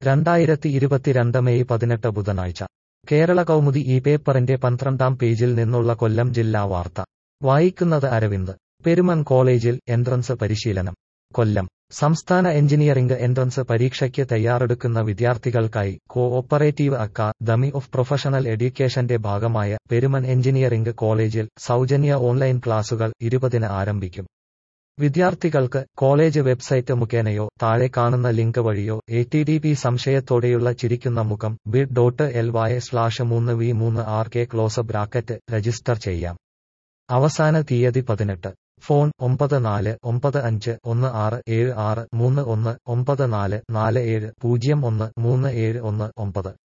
രണ്ടായിരത്തി ഇരുപത്തിരണ്ട് മെയ് പതിനെട്ട് ബുധനാഴ്ച കേരള കൗമുദി ഈ പേപ്പറിന്റെ പന്ത്രണ്ടാം പേജിൽ നിന്നുള്ള കൊല്ലം ജില്ലാ വാർത്ത വായിക്കുന്നത് അരവിന്ദ് പെരുമൺ കോളേജിൽ എൻട്രൻസ് പരിശീലനം കൊല്ലം സംസ്ഥാന എഞ്ചിനീയറിംഗ് എൻട്രൻസ് പരീക്ഷയ്ക്ക് തയ്യാറെടുക്കുന്ന വിദ്യാർത്ഥികൾക്കായി cooperative academy of professional എഡ്യൂക്കേഷന്റെ ഭാഗമായ പെരുമൺ എഞ്ചിനീയറിംഗ് കോളേജിൽ സൗജന്യ ഓൺലൈൻ ക്ലാസുകൾ ഇരുപതിന് ആരംഭിക്കും വിദ്യാർത്ഥികൾക്ക് കോളേജ് വെബ്സൈറ്റ് മുഖേനയോ താഴെ കാണുന്ന ലിങ്ക് വഴിയോ എ ടി ഡി പി സംശയത്തോടെയുള്ള ചിരിക്കുന്ന മുഖം bit dot L Y slash മൂന്ന് വി മൂന്ന് R K close bracket register ചെയ്യാം അവസാന തീയതി പതിനെട്ട് ഫോൺ ഒമ്പത് നാല് ഒമ്പത് അഞ്ച് ഒന്ന് ആറ് ഏഴ് ആറ് മൂന്ന് ഒന്ന് ഒമ്പത് നാല് നാല് ഏഴ് പൂജ്യം ഒന്ന് മൂന്ന് ഏഴ് ഒന്ന് ഒമ്പത്